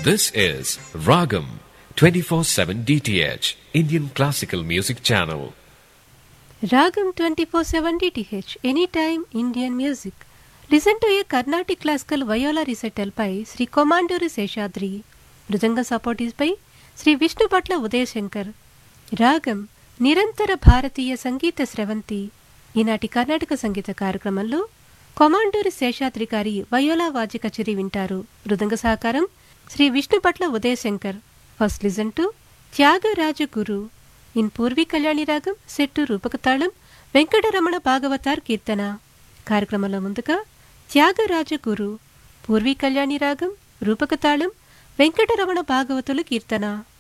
This is Ragam 24/7 DTH Indian Classical Music Channel. Ragam 24/7 DTH Anytime Indian Music. Listen to a Carnatic classical viola recital by Sri Komanduri Seshadri. మృదంగ support is by Sri Vishnu Bhatla Udayashankar రాగం నిరంతర భారతీయ సంగీత స్రవంతి ఈనాటి కర్ణాటక సంగీత కార్యక్రమంలో కొమాండూరి శేషాద్రి గారి viola వాద్య కచేరీ వింటారు మృదంగ సహకారం Sri Vishnu Bhatla Udayashankar first listen to Thyagaraja guru in Purvi Kalyani రాగం సెట్టు రూపకతాళం వెంకటరమణ భాగవతార్ కీర్తన కార్యక్రమంలో ముందుగా త్యాగరాజ గురు పూర్వీ కళ్యాణి రాగం రూపకతాళం వెంకటరమణ భాగవతులు కీర్తన